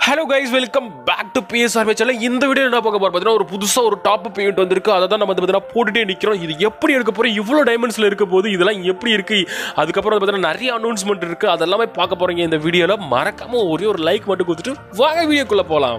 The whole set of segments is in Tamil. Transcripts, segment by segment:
hello guys welcome back to BSR channel இந்த வீடியோ என்ன பார்க்க போறோம் பார்த்தீங்கன்னா ஒரு புதுசாக ஒரு டாப் பேமெண்ட் வந்திருக்கு அதை தான் நம்ம வந்து பார்த்தீங்கன்னா போட்டுட்டே நிற்கிறோம் இது எப்படி எடுக்க போகிறோம் இவ்வளோ டைமண்ட்ஸில் இருக்க போது இதெல்லாம் எப்படி இருக்கு அதுக்கப்புறம் வந்து பார்த்தீங்கன்னா நிறைய அனௌன்ஸ்மெண்ட் இருக்கு அதெல்லாமே பார்க்க போறீங்க இந்த வீடியோவில் மறக்காம ஒரே ஒரு லைக் மட்டும் கொடுத்துட்டு வாங்க வீடியோக்குள்ளே போகலாம்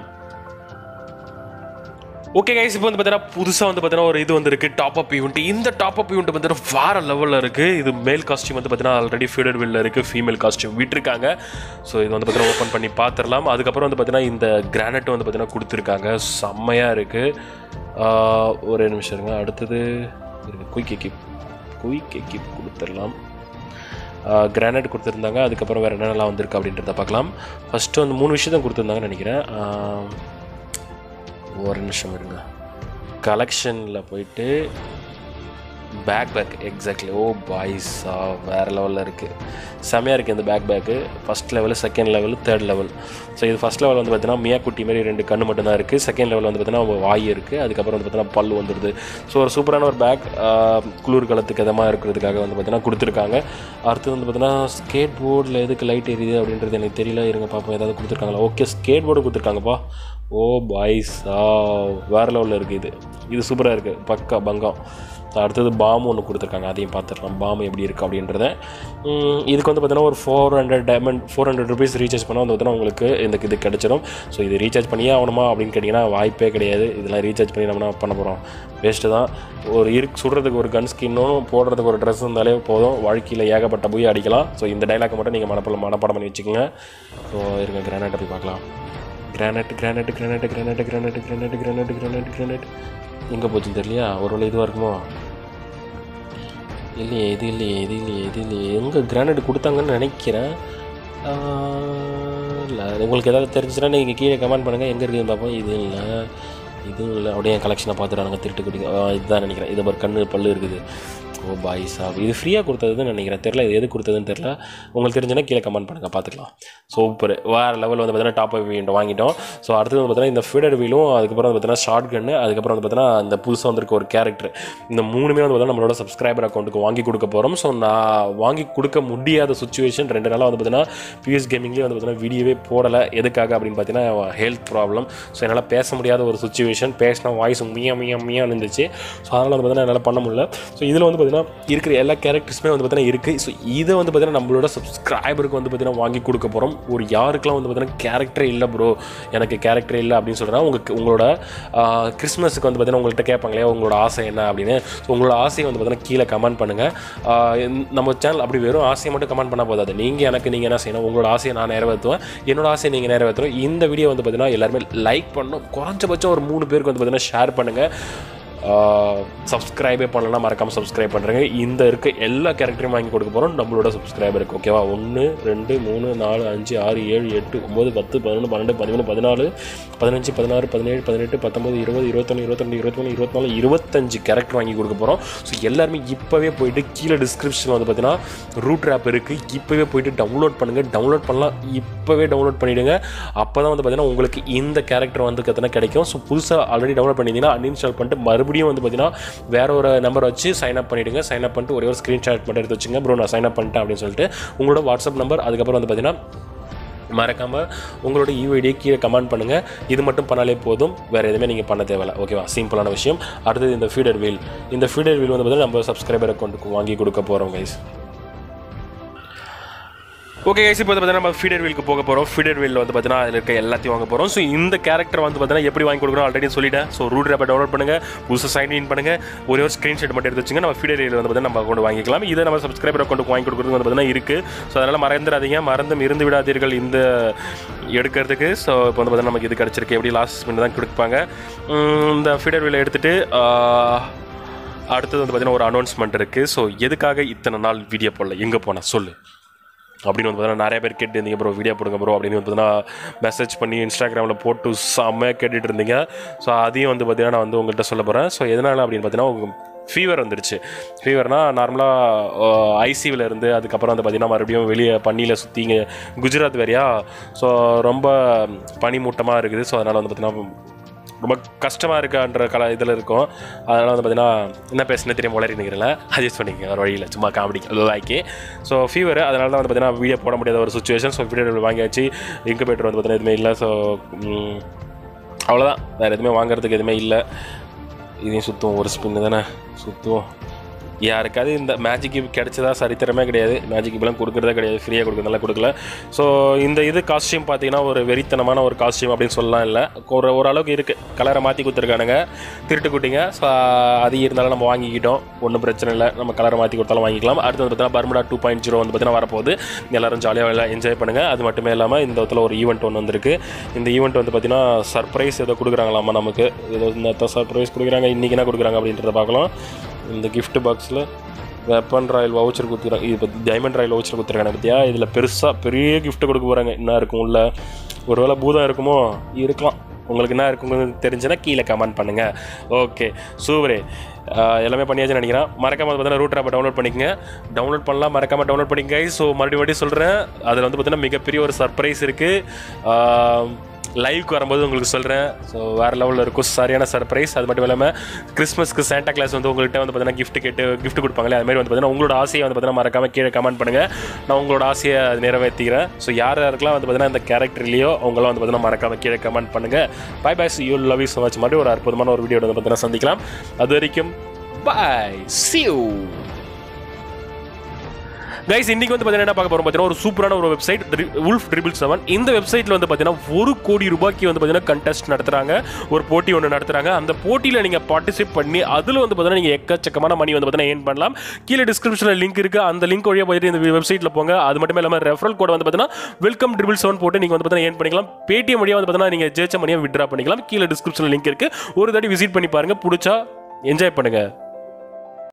ஓகே கைஸ் இப்போ வந்து பார்த்தீங்கன்னா புதுசாக வந்து பார்த்தீங்கன்னா ஒரு இது வந்திருக்கு டாப் அப் ஈவெண்ட் இந்த டாப் அப் ஈவெண்ட் பார்த்தீங்கன்னா வேற லெவலில் இருக்குது இது மேல் காஸ்டியூம் வந்து பார்த்தீங்கன்னா ஆல்ரெடி ஃபீடட் வெளில இருக்குது ஃபீமேல் காஸ்டியூம் விட்டுருக்காங்க ஸோ இது வந்து பார்த்தீங்கன்னா ஓப்பன் பண்ணி பார்த்துடலாம் அதுக்கப்புறம் வந்து பார்த்தீங்கன்னா இந்த கிரானைட் வந்து பார்த்தீங்கன்னா கொடுத்துருக்காங்க செம்மையாக இருக்குது ஒரே நிமிஷம் இருங்க அடுத்தது குயிக் எக்கிப் குயிக் எக்கிப் கொடுத்துடலாம் கிரானைட் கொடுத்துருந்தாங்க அதுக்கப்புறம் வேறு என்னென்னலாம் வந்திருக்கு அப்படின்றத பார்க்கலாம் ஃபஸ்ட்டு வந்து மூணு விஷயம் தான் கொடுத்துருந்தாங்கன்னு நினைக்கிறேன் ஆஹ், ஒரு நிமிஷம் இருங்க கலெக்ஷனில் போயிட்டு பேக் பேக் எக்ஸாக்ட்லி ஓ பாய்ஸா வேறு லெவலில் இருக்குது செம்மையாக இருக்குது இந்த backpack first level second level third level so இது ஃபஸ்ட் லெவல் வந்து பார்த்தீங்கன்னா மியா குட்டி மாதிரி ரெண்டு கண்ணு மட்டும்தான் இருக்குது செகண்ட் லெவல் வந்து பார்த்தீங்கன்னா வாய் இருக்குது அதுக்கப்புறம் வந்து பார்த்தீங்கன்னா பல் வந்துடுது ஸோ ஒரு சூப்பரான ஒரு பேக் குளிர் காலத்துக்கு இதமாக இருக்கிறதுக்காக வந்து பார்த்தீங்கன்னா கொடுத்துருக்காங்க அடுத்து வந்து பார்த்தீங்கன்னா ஸ்கேட் போர்டில் எதுக்கு லைட் எரியுது அப்படின்றது எனக்கு தெரியல இருங்க பார்ப்போம் ஏதாவது கொடுத்துருக்காங்களா ஓகே ஸ்கேட் போர்டு கொடுத்துருக்காங்கப்பா ஓ பாய்ஸ் ஆ வேறு லெவலில் இருக்குது இது இது சூப்பராக இருக்குது பக்கா பங்கம் அடுத்தது பாம் ஒன்று கொடுத்துருக்காங்க அதையும் பார்த்துடலாம் பாம் எப்படி இருக்குது அப்படின்றத உம், இதுக்கு வந்து பார்த்தீங்கன்னா ஒரு four hundred diamond four hundred rupees recharge பண்ணால் வந்து பார்த்தீங்கன்னா உங்களுக்கு இந்த இது கிடச்சிரும் ஸோ இது ரீசார்ஜ் பண்ணியே ஆகணுமா அப்படின்னு கேட்டிங்கன்னா வாய்ப்பே கிடையாது இதெல்லாம் ரீசார்ஜ் பண்ணி நம்ம என்ன பண்ண போகிறோம் வேஸ்ட்டு தான் ஒரு இருக்கு சுடுறதுக்கு ஒரு கன் ஸ்கின்னும் போடுறதுக்கு ஒரு ட்ரெஸ் இருந்தாலே போதும் வாழ்க்கையில் ஏகப்பட்ட போய் அடிக்கலாம் ஸோ இந்த டைலாக் மட்டும் நீங்கள் மனப்படம் மனப்பாடம் பண்ணி வச்சுக்கோங்க ஸோ இருங்க கிரானைட்டை போய் பார்க்கலாம் granite granite granite granite granite granite granite granite granite எங்கே போச்சுன்னு தெரியலையா ஒரு வேளை இதுவாக இருக்குமோ இல்லையே இது இல்லையே இது இல்லையே இது இல்லையே எங்கே கிரானைட் கொடுத்தாங்கன்னு நினைக்கிறேன் இல்லை உங்களுக்கு ஏதாவது தெரிஞ்சுச்சுன்னா நீங்கள் கீழே கமெண்ட் பண்ணுங்கள் எங்கே இருக்குதுன்னு பார்ப்போம் இது இல்லை இதுவும் இல்லை அப்படியே என் கலெக்ஷனை பார்த்துட்டாங்க திருட்டு குடிங்க ஆ, இதுதான் நினைக்கிறேன் இது மாதிரி கண்ணு பல்லு இருக்குது ஓ பாய் சாப் இது ஃப்ரீயாக கொடுத்ததுன்னு நினைக்கிறேன் தெரில இது எது கொடுத்ததுன்னு தெரில உங்களுக்கு தெரிஞ்சுன்னா கீழே கமெண்ட் பண்ணுங்கள் பார்த்துக்கலாம் சூப்பர் வேறு லெவல் வந்து பார்த்தீங்கன்னா டாப் வீண்ட் வாங்கிட்டோம் ஸோ அடுத்தது வந்து பார்த்தீங்கன்னா இந்த ஃபீடர் வீலும் அதுக்கப்புறம் வந்து பார்த்தீங்கன்னா ஷார்ட் கன்னு அதுக்கப்புறம் வந்து பார்த்தீங்கன்னா இந்த புதுசாக வந்திருக்க ஒரு கேரக்டர் இந்த மூணுமே வந்து பார்த்தீங்கன்னா நம்மளோட சப்ஸ்கிரைபர் அக்கௌண்ட்டுக்கு வாங்கி கொடுக்க போகிறோம் ஸோ நான் வாங்கி கொடுக்க முடியாத சுச்சுவேஷன் ரெண்டு நாளாக வந்து பார்த்தீங்கன்னா பிஎஸ் கேமிங்லேயே வந்து பார்த்தீங்கன்னா வீடியோவே போடலை எதுக்காக அப்படின்னு பார்த்தீங்கன்னா ஹெல்த் ப்ராப்ளம் ஸோ என்னால் பேச முடியாத ஒரு சுச்சுவேஷன் பேசினா வாய்ஸ் மியா மியா மியான்னு இருந்துச்சு ஸோ அதனால் வந்து பார்த்தீங்கன்னா என்னால் பண்ண முடியல ஸோ இதில் வந்து பார்த்தீங்கன்னா இருக்கிற எல்லா கேரக்டர்ஸுமே வந்து பார்த்தீங்கன்னா இருக்குது ஸோ இதை வந்து பார்த்தீங்கன்னா நம்மளோட சப்ஸ்கிரைபருக்கு வந்து பார்த்தீங்கன்னா வாங்கி கொடுக்க போகிறோம் ஒரு யாருக்கெல்லாம் வந்து பார்த்தீங்கன்னா கேரக்டர் இல்லை ப்ரோ எனக்கு கேரக்டர் இல்லை அப்படின்னு சொல்கிறேன் உங்களுக்கு உங்களோட ஆஹ், கிறிஸ்மஸுக்கு வந்து பார்த்தீங்கன்னா உங்கள்கிட்ட கேட்பாங்க இல்லையா உங்களோட ஆசை என்ன அப்படின்னு ஸோ உங்களோட ஆசையை வந்து பார்த்தீங்கன்னா கீழே கமெண்ட் பண்ணுங்கள் நம்ம சேனல் அப்படி வெறும் ஆசையை மட்டும் கமெண்ட் பண்ண போதாது நீங்கள் எனக்கு நீங்கள் என்ன செய்யணும் உங்களோட ஆசையை நான் நிறைவேற்றுவேன் என்னோட ஆசையை நீங்கள் நிறைவேற்றணும் இந்த வீடியோ வந்து பார்த்தீங்கன்னா எல்லாருமே லைக் பண்ணணும் குறைஞ்சபட்சம் ஒரு மூணு பேருக்கு வந்து பார்த்தீங்கன்னா ஷேர் பண்ணுங்கள் சப்ஸ்கிரைபே பண்ணலன்னா மறக்காமல் சப்ஸ்கிரைப் பண்ணுறேங்க இந்த இருக்க எல்லா கேரக்டரையும் வாங்கி கொடுக்க போகிறோம் நம்மளோட சப்ஸ்கிரைபருக்கு ஓகேவா ஒன்று ரெண்டு மூணு நாலு அஞ்சு ஆறு ஏழு எட்டு ஒம்பது பத்து பதினொன்று பன்னெண்டு பதிமூணு பதினாலு பதினஞ்சு பதினாறு பதினேழு பதினெட்டு பத்தொம்பது இருபது இருபத்தொன்று இருபத்தொன்று இருபத்தி மூணு இருபத்தி நாலு இருபத்தஞ்சு கேரக்டர் வாங்கி கொடுக்க போகிறோம் ஸோ எல்லாருமே இப்போவே போயிட்டு கீழே டிஸ்கிரிப்ஷனில் வந்து பார்த்தீங்கன்னா ரூட் ஆப் இருக்குது இப்போவே போயிட்டு டவுன்லோட் பண்ணுங்கள் டவுன்லோட் பண்ணலாம் இப்போவே டவுன்லோட் பண்ணிவிடுங்க அப்போ தான் வந்து பார்த்தீங்கன்னா உங்களுக்கு இந்த கேரக்டர் வந்து பார்த்தீங்கன்னா கிடைக்கும் ஸோ புதுசாக ஆல்ரெடி டவுன்லோட் பண்ணியிருந்தீங்கன்னா அன்இன்ஸ்டால் பண்ணிட்டு மறுபடியும் வந்து பார்த்தீங்கன்னா வேற ஒரு நம்பர் வச்சு சைன் அப் பண்ணிவிடுங்க சைன் அப் பண்ணிட்டு ஒரே ஒரு ஸ்க்ரீன்ஷாட் மட்டும் எடுத்து வச்சுங்க ப்ரோ நான் சைன் அப் பண்ணிட்டேன் அப்படின்னு சொல்லிட்டு உங்களோட வாட்ஸ்அப் நம்பர் அதுக்கப்புறம் வந்து பார்த்தீங்கன்னா மறக்காமல் உங்களோட யூஐடியை கீழே கமெண்ட் பண்ணுங்கள் இது மட்டும் பண்ணாலே போதும் வேறு எதுவுமே நீங்கள் பண்ண தேவையில்ல ஓகேவா சிம்பிளான விஷயம் அடுத்தது இந்த ஃபீடர் வீல் இந்த ஃபீடர் வீல் வந்து பார்த்தீங்கன்னா நம்ம சப்ஸ்கிரைபர் அக்கௌண்ட்டுக்கு வாங்கி கொடுக்க போகிறோம் கைஸ் ஓகே கைஸ் இப்போ வந்து பார்த்தீங்கன்னா நம்ம ஃபீடர் வீலுக்கு போக போகிறோம் ஃபீடர் வீல் வந்து பார்த்தீங்கன்னா அதில் இருக்க எல்லாத்தையும் வாங்க போகிறோம் ஸோ இந்த கேரக்டர் வந்து பார்த்தீங்கன்னா எப்படி வாங்கி கொடுக்குறோம் ஆல்ரெடி சொல்லிட்டேன் ஸோ ரூட் ஆப்பை டவுன்லோட் பண்ணுங்கள் புதுசாக சைன் இன் பண்ணுங்கள் ஒரே ஒரு ஸ்க்ரீன்ஷாட் மட்டும் எடுத்து வச்சுங்க நம்ம ஃபீடர் வீல் வந்து பார்த்தீங்கன்னா நம்ம அக்கௌண்ட் வாங்கிக்கலாம் இதை நம்ம சப்ஸ்கிரைபர் அக்கௌண்ட்டுக்கு வாங்கி கொடுக்குறது வந்து பார்த்தீங்கன்னா இருக்குது ஸோ அதனால் மறந்துடாதீங்க மறந்தும் இருந்து விடாதீர்கள் இந்த எடுக்கிறதுக்கு ஸோ இப்போ வந்து பார்த்தீங்கன்னா நமக்கு இது கிடச்சிருக்கு எப்படி லாஸ்ட் மினிட் தான் கொடுப்பாங்க உம், இந்த ஃபீடர் வீலை எடுத்துகிட்டு அடுத்தது வந்து பார்த்தீங்கன்னா ஒரு அனௌன்ஸ்மெண்ட் இருக்குது ஸோ எதுக்காக இத்தனை நாள் வீடியோ போடல எங்கே போனால் சொல்லு அப்படின்னு வந்து பார்த்தீங்கன்னா நிறைய பேர் கேட்டு இருந்தீங்க ப்ரோ வீடியோ போடுங்க ப்ரோ அப்படின்னு வந்து பார்த்தீங்கன்னா மெசேஜ் பண்ணி இன்ஸ்டாகிராமில் போட்டு செம்மையாக கேட்டுட்டு இருந்தீங்க ஸோ அதையும் வந்து பார்த்தீங்கன்னா நான் வந்து உங்கள்கிட்ட சொல்ல போகிறேன் ஸோ எதனால் அப்படின்னு பார்த்தீங்கன்னா உங்க ஃபீவர் வந்துருச்சு ஃபீவர்னால் நார்மலாக ஐசியூவில் இருந்து அதுக்கப்புறம் வந்து பார்த்தீங்கன்னா மறுபடியும் வெளியே பனியில் சுற்றிங்க குஜராத் வேறையா ஸோ ரொம்ப பனிமூட்டமாக இருக்குது ஸோ அதனால் வந்து பார்த்தீங்கன்னா ரொம்ப கஷ்டமாக இருக்கான்ற கல இதில் இருக்கும் அதனால் வந்து பார்த்தீங்கன்னா என்ன பேசுனே தெரியும் வளரி நிற்கிறல அட்ஜஸ்ட் பண்ணிக்கங்க ஒரு வழியில் சும்மா காமெடி லாய்க்கு ஸோ ஃபீவர் அதனால தான் வந்து பார்த்தீங்கன்னா வீடியோ போட முடியாத ஒரு சுச்சுவேஷன் ஸோ வீடியோ வாங்கியாச்சு இன்குபேட்டர் வந்து பார்த்தீங்கன்னா எதுவுமே இல்லை ஸோ அவ்வளோதான் வேறு எதுவுமே வாங்குறதுக்கு எதுவுமே இல்லை இதையும் சுற்றுவோம் ஒரு ஸ்பின்னு தானே சுற்றுவோம் யாருக்காவது இந்த மேஜிக் கிப் கிடைச்சதா சரித்திரமே கிடையாது மேஜிக் கிப்லாம் கொடுக்குறதே கிடையாது ஃப்ரீயாக கொடுக்குறதுனால கொடுக்கல ஸோ இந்த இது காஸ்டியூம் பார்த்தீங்கன்னா ஒரு வெறித்தனமான ஒரு காஸ்டியூம் அப்படின்னு சொல்லலாம் இல்லை ஒரு ஓரளவுக்கு இருக்குது கலரை மாற்றி கொடுத்துருக்கானுங்க திருட்டு குட்டிங்க ஸோ அது இருந்தாலும் நம்ம வாங்கிக்கிட்டோம் ஒன்றும் பிரச்சனை இல்லை நம்ம கலரை மாற்றி கொடுத்தாலும் வாங்கிக்கலாம் அடுத்து வந்து பார்த்தீங்கன்னா பர்முடா டூ பாயிண்ட் ஜீரோ வந்து பார்த்தீங்கன்னா வரப்போகுது எல்லாரும் ஜாலியாக எல்லாம் என்ஜாய் பண்ணுங்கள் அது மட்டுமே இல்லாமல் இந்த இடத்துல ஒரு ஈவெண்ட் ஒன்று வந்திருக்கு இந்த ஈவெண்ட் வந்து பார்த்தீங்கன்னா சர்ப்ரைஸ் ஏதோ கொடுக்குறாங்களாமா நமக்கு ஏதோ இந்த சர்ப்ரைஸ் கொடுக்குறாங்க இன்றைக்கி என்ன கொடுக்குறாங்க அப்படின்றத பார்க்கலாம் இந்த gift பாக்ஸில் வெப்பன் ராயல் வவுச்சர் கொடுத்துருக்காங்க இது பற்றி டைமண்ட் ராயல் வவுச்சர் கொடுத்துருக்காங்க பத்தியா இதில் பெருசாக பெரிய gift கொடுக்க போகிறாங்க என்ன இருக்கும் உள்ள ஒருவேளை பூதம் இருக்குமோ இருக்கலாம் உங்களுக்கு என்ன இருக்குங்கிறது தெரிஞ்சுன்னா கீழே கமெண்ட் பண்ணுங்கள் ஓகே சூப்பரே ஆஹ் எல்லாமே பண்ணியாச்சுன்னு நினைக்கிறேன் மறக்காம பார்த்தீங்கன்னா ரூட் ஆப்பை டவுன்லோட் பண்ணிக்கங்க டவுன்லோட் பண்ணலாம் மறக்காம டவுன்லோட் பண்ணிக்கங்க ஸோ மறுபடியும் மறுபடியும் சொல்கிறேன் அதில் வந்து பார்த்தீங்கன்னா மிகப்பெரிய ஒரு சர்ப்ரைஸ் இருக்குது லைவ்க்கு வரும்போது உங்களுக்கு சொல்கிறேன் ஸோ வேறு லெவலில் இருக்கும் சரியான சர்ப்ரைஸ் அது மட்டும் இல்லாமல் கிறிஸ்மஸ்க்கு சாண்டா கிளாஸ் வந்து உங்கள்கிட்ட வந்து பார்த்தீங்கன்னா gift கேட்டு gift கொடுப்பாங்களே அது மாதிரி வந்து பார்த்தீங்கன்னா உங்களோட ஆசையை வந்து பார்த்தீங்கன்னா மறக்காம கீழே கமெண்ட் பண்ணுங்கள் நான் உங்களோட ஆசையை நிறைவேற்றிக்கிறேன் ஸோ யார் யாருக்கெல்லாம் வந்து பார்த்தீங்கன்னா இந்த கேரக்டர்லையோ அவங்களாம் வந்து பார்த்தீங்கன்னா மறக்காம கீழே கமெண்ட் பண்ணுங்கள் bye bye you love you so much மாதிரி ஒரு அற்புதமான ஒரு வீடியோ வந்து பார்த்தீங்கன்னா சந்திக்கலாம் அது வரைக்கும் பாய் சியூ கைஸ் இன்னைக்கு வந்து பார்த்தீங்கன்னா என்ன பார்க்க போறோம் பார்த்தீங்கன்னா ஒரு சூப்பரான ஒரு வெப்சைட் உல்ஃப் ட்ரிபிள் செவன் இந்த வெப்சைட்டில் வந்து பார்த்தீங்கன்னா ஒரு கோடி ரூபாய்க்கு வந்து பார்த்தீங்கன்னா கண்டெஸ்ட் நடத்துறாங்க ஒரு போட்டி ஒன்று நடத்துறாங்க அந்த போட்டியில் நீங்கள் பார்ட்டிசிபேட் பண்ணி அதில் வந்து பார்த்தீங்கன்னா நீங்கள் எக்கச்சக்கமான மணி வந்து பார்த்தீங்கன்னா ஏன் பண்ணலாம் கீழே டிஸ்கிரிப்ஷனில் லிங்க் இருக்கு அந்த லிங்க் வழியாக போயிட்டு இந்த வெப்சைட்டில் போங்க அது மட்டும் இல்லாமல் ரெஃபரல் கோட் வந்து பார்த்தீங்கன்னா வெல்கம் ட்ரிபிள் செவன் போட்டு நீங்கள் வந்து பார்த்தீங்கன்னா ஏன் பண்ணிக்கலாம் பேடிஎம் வழியாக வந்து பார்த்தீங்கன்னா நீங்கள் ஜெயிச்ச மணியை விட்ரா பண்ணிக்கலாம் கீழே டிஸ்கிரிப்ஷனில் லிங்க் இருக்கு ஒரு தாட்டி விசிட் பண்ணி பாருங்க பிடிச்சா என்ஜாய் பண்ணுங்க